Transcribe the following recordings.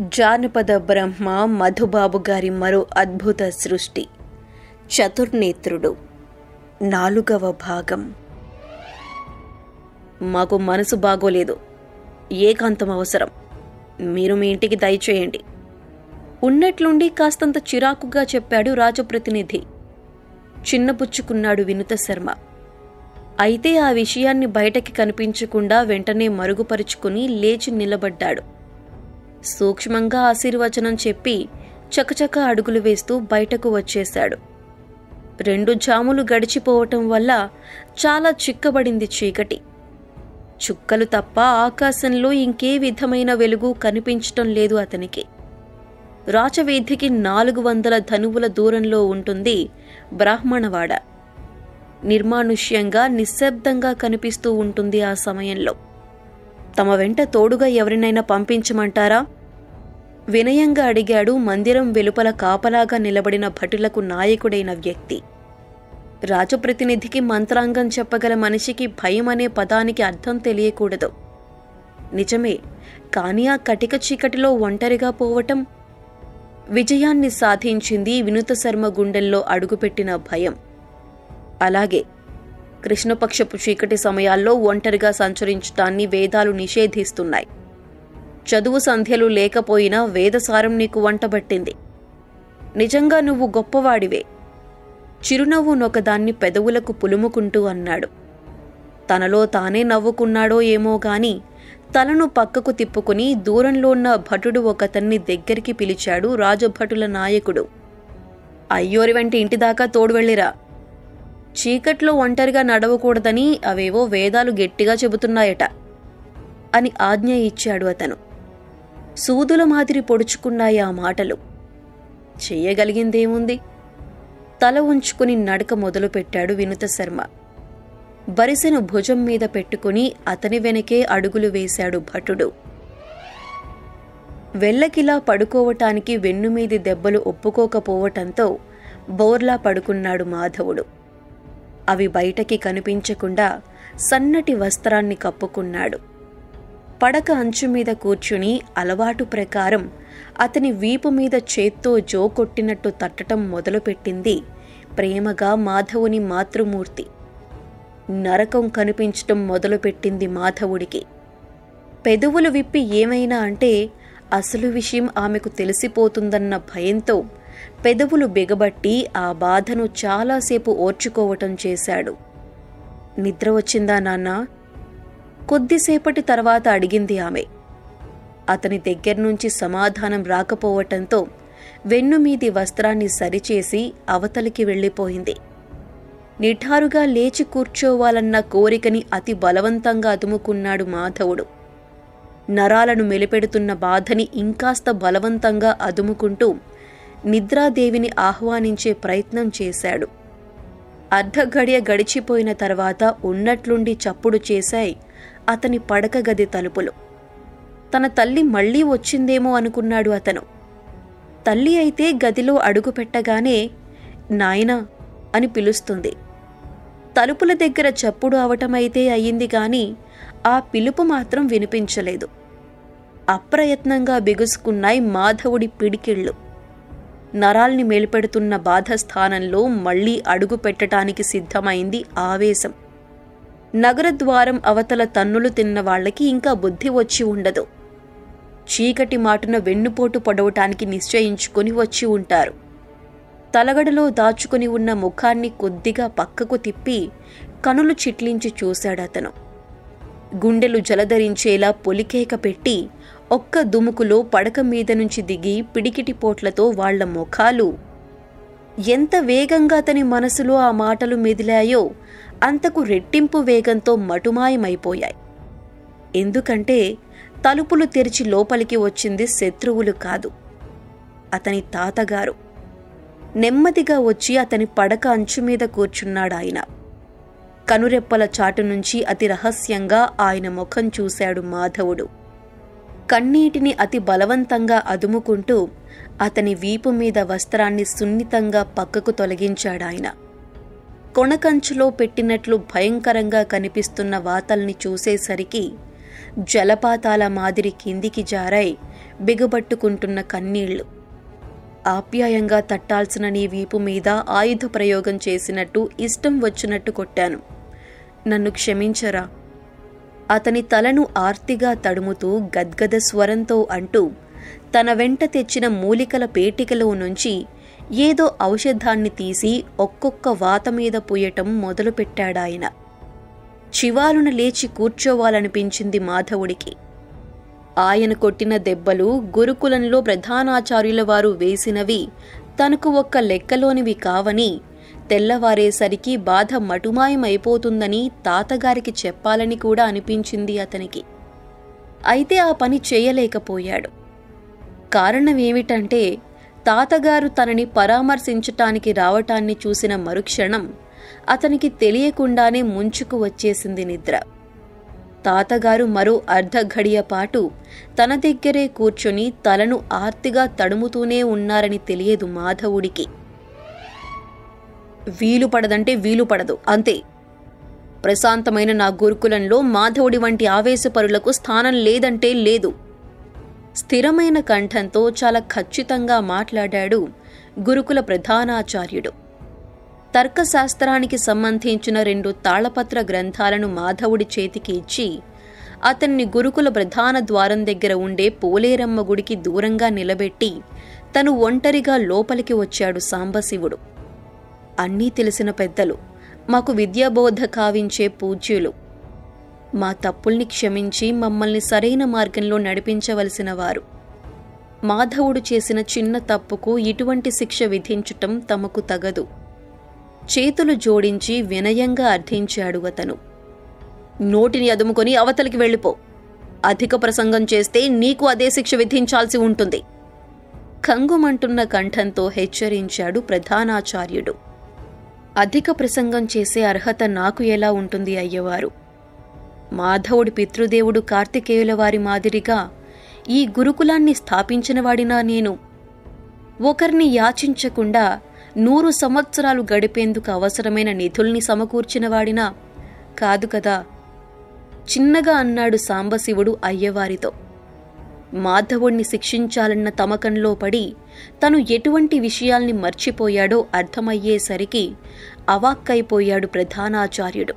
జానపద బ్రహ్మ మధుబాబు గారి మరో అద్భుత సృష్టి చతుర్నేత్రుడు నాలుగవ భాగం మాకు మనసు బాగోలేదు ఏకాంతం అవసరం మీరు మీ ఇంటికి దయచేయండి ఉన్నట్లుండి కాస్తంత చిరాకుగా చెప్పాడు రాజప్రతినిధి చిన్నపుచ్చుకున్నాడు వినుత శర్మ అయితే ఆ విషయాన్ని బయటకి కనిపించకుండా వెంటనే మరుగుపరుచుకుని లేచి నిలబడ్డాడు సూక్ష్మంగా ఆశీర్వచనం చెప్పి చకచక అడుగులు వేస్తూ బయటకు వచ్చేశాడు రెండు జాములు గడిచిపోవటం వల్ల చాలా చిక్కబడింది చీకటి చుక్కలు తప్ప ఆకాశంలో ఇంకే విధమైన వెలుగు కనిపించటం లేదు అతనికి రాచవీధికి నాలుగు వందల ధనువుల దూరంలో ఉంటుంది బ్రాహ్మణవాడ నిర్మానుష్యంగా నిశ్శబ్దంగా కనిపిస్తూ ఉంటుంది ఆ సమయంలో తమ వెంట తోడుగా ఎవరినైనా పంపించమంటారా వినయంగా అడిగాడు మందిరం వెలుపల కాపలాగా నిలబడిన భటులకు నాయకుడైన వ్యక్తి రాజప్రతినిధికి మంత్రాంగం చెప్పగల మనిషికి భయం అనే పదానికి అర్థం తెలియకూడదు నిజమే కానీ ఆ కటిక చీకటిలో ఒంటరిగా పోవటం విజయాన్ని సాధించింది వినుత శర్మ గుండెల్లో అడుగుపెట్టిన భయం అలాగే కృష్ణపక్షపు చీకటి సమయాల్లో ఒంటరిగా సంచరించటాన్ని వేదాలు నిషేధిస్తున్నాయి చదువు సంధ్యలు లేకపోయినా వేదసారం నీకు వంటబట్టింది నిజంగా నువ్వు గొప్పవాడివే చిరునవ్వు నొకదాన్ని పెదవులకు పులుముకుంటూ అన్నాడు తనలో తానే నవ్వుకున్నాడో ఏమో గాని తలను పక్కకు తిప్పుకుని దూరంలో ఉన్న భటుడు ఒకతన్ని దగ్గరికి పిలిచాడు రాజభటుల నాయకుడు అయ్యోరి వెంట ఇంటిదాకా తోడు వెళ్ళిరా చీకట్లో ఒంటరిగా నడవకూడదని అవేవో వేదాలు గట్టిగా చెబుతున్నాయట అని ఆజ్ఞ ఇచ్చాడు అతను సూదుల మాదిరి పొడుచుకున్నాయి ఆ మాటలు చెయ్యగలిగిందేముంది తల ఉంచుకుని నడక మొదలుపెట్టాడు వినుత శర్మ బరిసెను భుజం మీద పెట్టుకుని అతని వెనకే అడుగులు వేశాడు భటుడు వెల్లకిలా పడుకోవటానికి వెన్నుమీది దెబ్బలు ఒప్పుకోకపోవటంతో బోర్లా పడుకున్నాడు మాధవుడు అవి బయటకి కనిపించకుండా సన్నటి వస్త్రాన్ని కప్పుకున్నాడు పడక అంచు మీద కూర్చుని అలవాటు ప్రకారం అతని వీపు మీద చేత్తో జో కొట్టినట్టు తట్టటం మొదలుపెట్టింది ప్రేమగా మాధవుని మాతృమూర్తి నరకం కనిపించటం మొదలుపెట్టింది మాధవుడికి పెదవులు విప్పి ఏమైనా అంటే అసలు విషయం ఆమెకు తెలిసిపోతుందన్న భయంతో పెదవులు బిగబట్టి ఆ బాధను చాలాసేపు ఓర్చుకోవటం చేశాడు నిద్ర వచ్చిందా నాన్నా కొద్దిసేపటి తర్వాత అడిగింది ఆమె అతని దగ్గర్నుంచి సమాధానం రాకపోవటంతో వెన్నుమీది వస్త్రాన్ని సరిచేసి అవతలికి వెళ్ళిపోయింది నిఠారుగా లేచి కూర్చోవాలన్న కోరికని అతి బలవంతంగా అదుముకున్నాడు మాధవుడు నరాలను మెలిపెడుతున్న బాధని ఇంకాస్త బలవంతంగా అదుముకుంటూ నిద్రాదేవిని ఆహ్వానించే ప్రయత్నం చేశాడు అర్ధఘడియ గడిచిపోయిన తర్వాత ఉన్నట్లుండి చప్పుడు చేశాయి అతని పడక గది తలుపులు తన తల్లి మళ్లీ వచ్చిందేమో అనుకున్నాడు అతను తల్లి అయితే గదిలో అడుగు పెట్టగానే నాయనా అని పిలుస్తుంది తలుపుల దగ్గర చప్పుడు అవటమైతే అయ్యింది గాని ఆ పిలుపు మాత్రం వినిపించలేదు అప్రయత్నంగా బిగుసుకున్నాయి మాధవుడి పిడికిళ్ళు నరాల్ని మేల్పెడుతున్న బాధస్థానంలో మళ్లీ అడుగు పెట్టటానికి సిద్ధమైంది ఆవేశం నగరద్వారం అవతల తన్నులు తిన్న వాళ్లకి ఇంకా బుద్ధి వచ్చి ఉండదు చీకటి మాటున వెన్నుపోటు పొడవటానికి నిశ్చయించుకుని వచ్చి ఉంటారు తలగడలో దాచుకుని ఉన్న ముఖాన్ని కొద్దిగా పక్కకు తిప్పి కనులు చిట్లించి చూశాడతను గుండెలు జలధరించేలా పొలికేక పెట్టి ఒక్క దుముకులో పడక మీద నుంచి దిగి పిడికిటి పోట్లతో వాళ్ల ముఖాలు ఎంత వేగంగా అతని మనసులో ఆ మాటలు మెదిలాయో అంతకు రెట్టింపు వేగంతో మటుమాయమైపోయాయి ఎందుకంటే తలుపులు తెరిచి లోపలికి వచ్చింది శత్రువులు కాదు అతని తాతగారు నెమ్మదిగా వచ్చి అతని పడక అంచు మీద కూర్చున్నాడాయన కనురెప్పల చాటు నుంచి అతి రహస్యంగా ఆయన ముఖం చూశాడు మాధవుడు కన్నీటిని అతి బలవంతంగా అదుముకుంటూ అతని వీపు మీద వస్త్రాన్ని సున్నితంగా పక్కకు తొలగించాడాయన కొనకంచులో పెట్టినట్లు భయంకరంగా కనిపిస్తున్న వాతల్ని చూసేసరికి జలపాతాల మాదిరి కిందికి జారాయి బిగబట్టుకుంటున్న కన్నీళ్లు ఆప్యాయంగా తట్టాల్సిన నీ వీపు మీద ఆయుధ ప్రయోగం చేసినట్టు ఇష్టం వచ్చినట్టు కొట్టాను నన్ను క్షమించరా అతని తలను ఆర్తిగా తడుముతూ గద్గద స్వరంతో అంటూ తన వెంట తెచ్చిన మూలికల పేటికలో నుంచి ఏదో ఔషధాన్ని తీసి ఒక్కొక్క వాత మీద పూయటం మొదలుపెట్టాడాయన చివాలున లేచి కూర్చోవాలనిపించింది మాధవుడికి ఆయన కొట్టిన దెబ్బలు గురుకులంలో ప్రధానాచార్యుల వారు వేసినవి తనకు ఒక్క లెక్కలోనివి కావని తెల్లవారేసరికి బాధ మటుమాయమైపోతుందని తాతగారికి చెప్పాలని కూడా అనిపించింది అతనికి అయితే ఆ పని చేయలేకపోయాడు కారణమేమిటంటే తాతగారు తనని పరామర్శించటానికి రావటాన్ని చూసిన మరుక్షణం అతనికి తెలియకుండానే ముంచుకు వచ్చేసింది నిద్ర తాతగారు మరో అర్ధ ఘడియ పాటు తన దగ్గరే కూర్చొని తలను ఆర్తిగా తడుముతూనే ఉన్నారని తెలియదు మాధవుడికి వీలు పడదంటే వీలు పడదు అంతే ప్రశాంతమైన నా గురుకులంలో మాధవుడి వంటి ఆవేశపరులకు స్థానం లేదంటే లేదు స్థిరమైన కంఠంతో చాలా ఖచ్చితంగా మాట్లాడాడు గురుకుల ప్రధానాచార్యుడు తర్కశాస్త్రానికి సంబంధించిన రెండు తాళపత్ర గ్రంథాలను మాధవుడి చేతికి ఇచ్చి అతన్ని గురుకుల ప్రధాన ద్వారం దగ్గర ఉండే పోలేరమ్మ గుడికి దూరంగా నిలబెట్టి తను ఒంటరిగా లోపలికి వచ్చాడు సాంబశివుడు అన్నీ తెలిసిన పెద్దలు మాకు విద్యాబోధ కావించే పూజ్యులు మా తప్పుల్ని క్షమించి మమ్మల్ని సరైన మార్గంలో నడిపించవలసిన వారు మాధవుడు చేసిన చిన్న తప్పుకు ఇటువంటి శిక్ష విధించటం తమకు తగదు చేతులు జోడించి వినయంగా అర్థించాడు అతను నోటిని అదుముకొని అవతలికి వెళ్ళిపో అధిక ప్రసంగం చేస్తే నీకు అదే శిక్ష విధించాల్సి ఉంటుంది కంగుమంటున్న కంఠంతో హెచ్చరించాడు ప్రధానాచార్యుడు అధిక ప్రసంగం చేసే అర్హత నాకు ఎలా ఉంటుంది అయ్యవారు మాధవుడి పితృదేవుడు కార్తికేయుల వారి మాదిరిగా ఈ గురుకులాన్ని స్థాపించినవాడినా నేను ఒకరిని యాచించకుండా నూరు సంవత్సరాలు గడిపేందుకు అవసరమైన నిధుల్ని సమకూర్చినవాడినా కాదు కదా చిన్నగా అన్నాడు సాంబశివుడు అయ్యవారితో మాధవుణ్ణి శిక్షించాలన్న తమకంలో పడి తను ఎటువంటి విషయాల్ని మర్చిపోయాడో అర్థమయ్యేసరికి అవాక్కైపోయాడు ప్రధానాచార్యుడు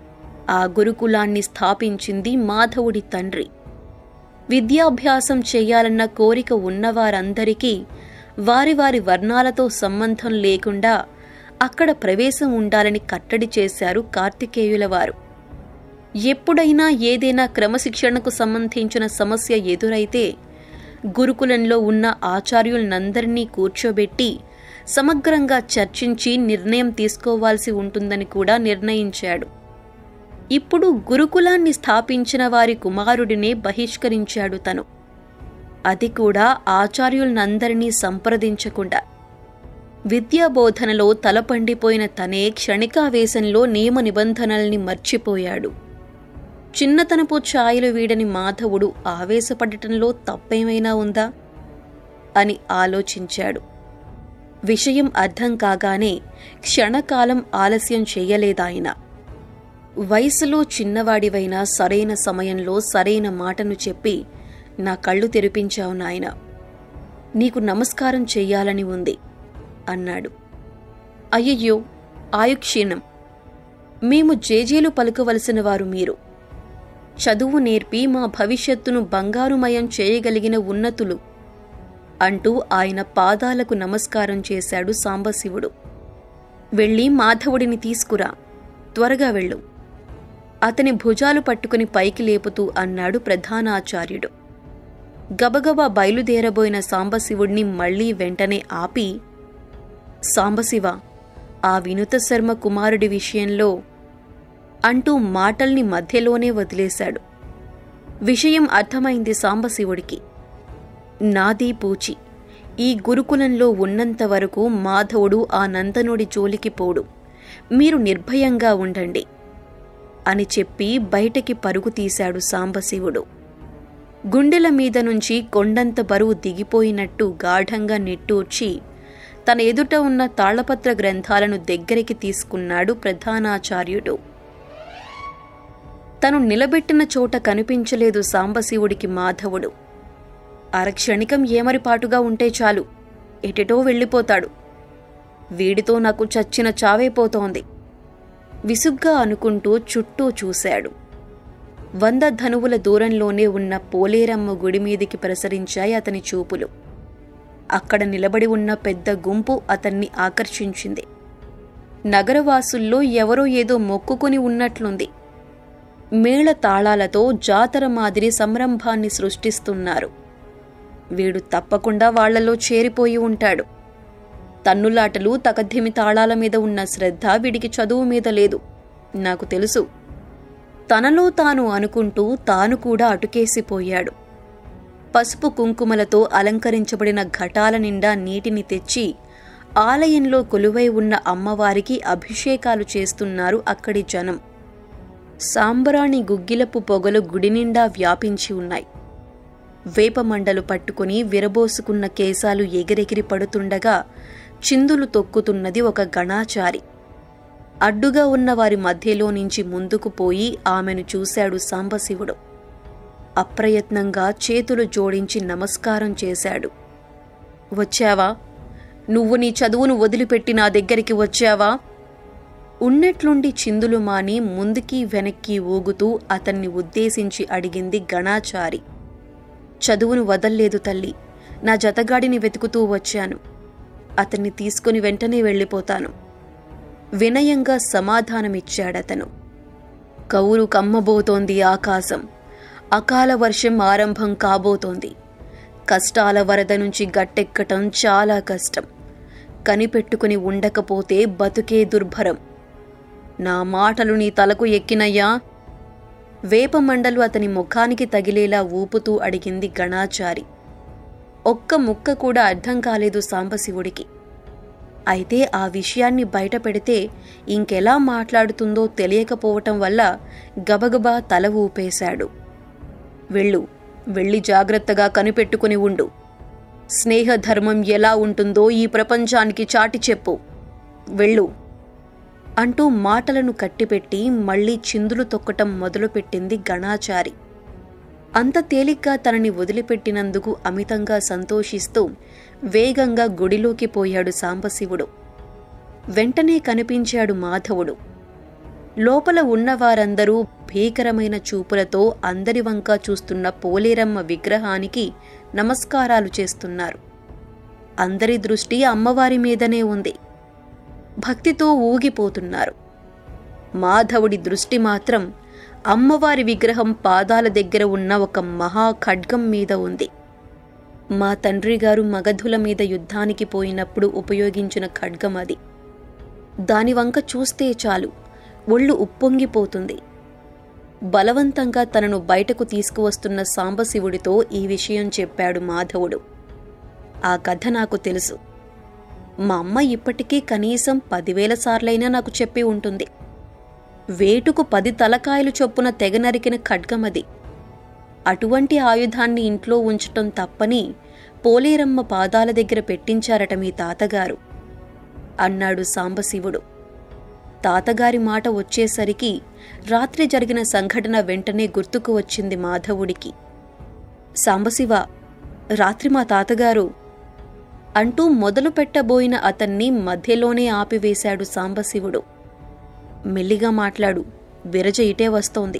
ఆ గురుకులాన్ని స్థాపించింది మాధవుడి తండ్రి విద్యాభ్యాసం చెయ్యాలన్న కోరిక ఉన్నవారందరికీ వారి వారి వర్ణాలతో సంబంధం లేకుండా అక్కడ ప్రవేశం ఉండాలని కట్టడి చేశారు కార్తికేయుల వారు ఎప్పుడైనా ఏదైనా క్రమశిక్షణకు సంబంధించిన సమస్య ఎదురైతే గురుకులంలో ఉన్న ఆచార్యులనందరినీ కూర్చోబెట్టి సమగ్రంగా చర్చించి నిర్ణయం తీసుకోవాల్సి ఉంటుందని కూడా నిర్ణయించాడు ఇప్పుడు గురుకులాన్ని స్థాపించిన వారి కుమారుడినే బహిష్కరించాడు తను అది కూడా ఆచార్యులనందరినీ సంప్రదించకుండా విద్యాబోధనలో తలపండిపోయిన తనే క్షణికావేశంలో నియమ నిబంధనల్ని మర్చిపోయాడు చిన్నతనపు ఛాయలు వీడని మాధవుడు ఆవేశపడటంలో తప్పేమైనా ఉందా అని ఆలోచించాడు విషయం అర్థం కాగానే క్షణకాలం ఆలస్యం చెయ్యలేదాయన వయసులో చిన్నవాడివైనా సరైన సమయంలో సరైన మాటను చెప్పి నా కళ్ళు తెరిపించావు నాయన నీకు నమస్కారం చెయ్యాలని ఉంది అన్నాడు అయ్యయ్యో ఆయుక్షీణం మేము జేజేలు పలుకవలసిన వారు మీరు చదువు నేర్పి మా భవిష్యత్తును బంగారుమయం చేయగలిగిన ఉన్నతులు అంటూ ఆయన పాదాలకు నమస్కారం చేశాడు సాంబశివుడు వెళ్ళి మాధవుడిని తీసుకురా త్వరగా వెళ్ళు అతని భుజాలు పట్టుకుని పైకి లేపుతూ అన్నాడు ప్రధానాచార్యుడు గబగబా బయలుదేరబోయిన సాంబశివుణ్ణి మళ్లీ వెంటనే ఆపి సాంబశివ ఆ వినుత శర్మ కుమారుడి విషయంలో అంటూ మాటల్ని మధ్యలోనే వదిలేశాడు విషయం అర్థమైంది సాంబశివుడికి నాది పూచి ఈ గురుకులంలో ఉన్నంత వరకు మాధవుడు ఆ నందనుడి జోలికి పోడు మీరు నిర్భయంగా ఉండండి అని చెప్పి బయటకి పరుగు తీశాడు సాంబశివుడు గుండెల మీద నుంచి కొండంత బరువు దిగిపోయినట్టు గాఢంగా నిట్టూర్చి తన ఎదుట ఉన్న తాళపత్ర గ్రంథాలను దగ్గరికి తీసుకున్నాడు ప్రధానాచార్యుడు తను నిలబెట్టిన చోట కనిపించలేదు సాంబశివుడికి మాధవుడు అరక్షణికం ఏమరిపాటుగా ఉంటే చాలు ఎటెటో వెళ్ళిపోతాడు వీడితో నాకు చచ్చిన చావైపోతోంది విసుగ్గా అనుకుంటూ చుట్టూ చూశాడు వంద ధనువుల దూరంలోనే ఉన్న పోలేరమ్మ గుడి మీదికి ప్రసరించాయి అతని చూపులు అక్కడ నిలబడి ఉన్న పెద్ద గుంపు అతన్ని ఆకర్షించింది నగరవాసుల్లో ఎవరో ఏదో మొక్కుకొని ఉన్నట్లుంది మేళ తాళాలతో జాతర మాదిరి సంరంభాన్ని సృష్టిస్తున్నారు వీడు తప్పకుండా వాళ్లలో చేరిపోయి ఉంటాడు తన్నులాటలు తకధిమి తాళాల మీద ఉన్న శ్రద్ధ వీడికి చదువు మీద లేదు నాకు తెలుసు తనలో తాను అనుకుంటూ తాను కూడా అటుకేసిపోయాడు పసుపు కుంకుమలతో అలంకరించబడిన ఘటాల నిండా నీటిని తెచ్చి ఆలయంలో కొలువై ఉన్న అమ్మవారికి అభిషేకాలు చేస్తున్నారు అక్కడి జనం సాంబరాణి గుగ్గిలపు పొగలు గుడి నిండా వ్యాపించి ఉన్నాయి వేపమండలు పట్టుకుని విరబోసుకున్న కేశాలు ఎగిరెగిరి పడుతుండగా చిందులు తొక్కుతున్నది ఒక గణాచారి అడ్డుగా ఉన్న వారి మధ్యలో నుంచి ముందుకు పోయి ఆమెను చూశాడు సాంబశివుడు అప్రయత్నంగా చేతులు జోడించి నమస్కారం చేశాడు వచ్చావా నువ్వు నీ చదువును వదిలిపెట్టి నా దగ్గరికి వచ్చావా ఉన్నట్లుండి చిందులు మాని ముందుకి వెనక్కి ఊగుతూ అతన్ని ఉద్దేశించి అడిగింది గణాచారి చదువును వదల్లేదు తల్లి నా జతగాడిని వెతుకుతూ వచ్చాను అతన్ని తీసుకుని వెంటనే వెళ్ళిపోతాను వినయంగా సమాధానమిచ్చాడతను కౌరు కమ్మబోతోంది ఆకాశం అకాల వర్షం ఆరంభం కాబోతోంది కష్టాల వరద నుంచి గట్టెక్కటం చాలా కష్టం కనిపెట్టుకుని ఉండకపోతే బతుకే దుర్భరం నా మాటలు నీ తలకు ఎక్కినయ్యా వేపమండలు అతని ముఖానికి తగిలేలా ఊపుతూ అడిగింది గణాచారి ఒక్క ముక్క కూడా అర్థం కాలేదు సాంబశివుడికి అయితే ఆ విషయాన్ని బయట పెడితే ఇంకెలా మాట్లాడుతుందో తెలియకపోవటం వల్ల గబగబా తల ఊపేశాడు వెళ్ళు వెళ్ళి జాగ్రత్తగా కనిపెట్టుకుని ఉండు స్నేహధర్మం ఎలా ఉంటుందో ఈ ప్రపంచానికి చాటి చెప్పు వెళ్ళు అంటూ మాటలను కట్టిపెట్టి మళ్లీ చిందులు తొక్కటం మొదలుపెట్టింది గణాచారి అంత తేలిగ్గా తనని వదిలిపెట్టినందుకు అమితంగా సంతోషిస్తూ వేగంగా గుడిలోకి పోయాడు సాంబశివుడు వెంటనే కనిపించాడు మాధవుడు లోపల ఉన్నవారందరూ భీకరమైన చూపులతో అందరి వంక చూస్తున్న పోలేరమ్మ విగ్రహానికి నమస్కారాలు చేస్తున్నారు అందరి దృష్టి అమ్మవారి మీదనే ఉంది భక్తితో ఊగిపోతున్నారు మాధవుడి దృష్టి మాత్రం అమ్మవారి విగ్రహం పాదాల దగ్గర ఉన్న ఒక మహా ఖడ్గం మీద ఉంది మా తండ్రి గారు మగధుల మీద యుద్ధానికి పోయినప్పుడు ఉపయోగించిన ఖడ్గం అది దాని వంక చూస్తే చాలు ఒళ్ళు ఉప్పొంగిపోతుంది బలవంతంగా తనను బయటకు తీసుకువస్తున్న సాంబశివుడితో ఈ విషయం చెప్పాడు మాధవుడు ఆ కథ నాకు తెలుసు మా అమ్మ ఇప్పటికీ కనీసం పదివేల సార్లైనా నాకు చెప్పి ఉంటుంది వేటుకు పది తలకాయలు చొప్పున తెగ నరికిన ఖడ్గమది అటువంటి ఆయుధాన్ని ఇంట్లో ఉంచటం తప్పని పోలేరమ్మ పాదాల దగ్గర పెట్టించారట మీ తాతగారు అన్నాడు సాంబశివుడు తాతగారి మాట వచ్చేసరికి రాత్రి జరిగిన సంఘటన వెంటనే గుర్తుకు వచ్చింది మాధవుడికి సాంబశివ రాత్రి మా తాతగారు అంటూ మొదలు పెట్టబోయిన అతన్ని మధ్యలోనే ఆపివేశాడు సాంబశివుడు మెల్లిగా మాట్లాడు విరజ ఇటే వస్తోంది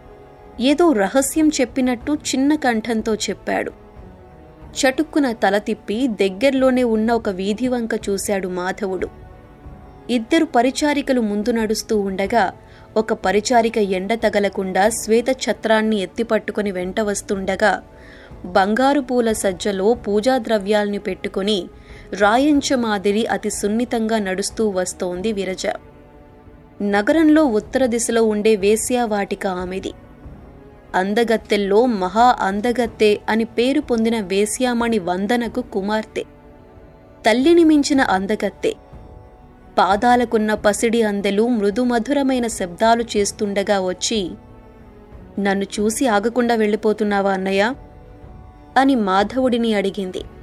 ఏదో రహస్యం చెప్పినట్టు చిన్న కంఠంతో చెప్పాడు చటుక్కున తల తిప్పి దగ్గర్లోనే ఉన్న ఒక వీధి వంక చూశాడు మాధవుడు ఇద్దరు పరిచారికలు ముందు నడుస్తూ ఉండగా ఒక పరిచారిక ఎండ తగలకుండా శ్వేత ఛత్రాన్ని ఎత్తిపట్టుకుని వెంట వస్తుండగా బంగారు పూల సజ్జలో పూజా ద్రవ్యాల్ని పెట్టుకుని రాయంచ మాదిరి అతి సున్నితంగా నడుస్తూ వస్తోంది విరజ నగరంలో ఉత్తర దిశలో ఉండే వేశ్యావాటిక ఆమెది అందగత్తెల్లో మహా అందగత్తె అని పేరు పొందిన వేశ్యామణి వందనకు కుమార్తె తల్లిని మించిన అందగత్తె పాదాలకున్న పసిడి అందెలు మృదుమధురమైన శబ్దాలు చేస్తుండగా వచ్చి నన్ను చూసి ఆగకుండా వెళ్ళిపోతున్నావా అన్నయ్య అని మాధవుడిని అడిగింది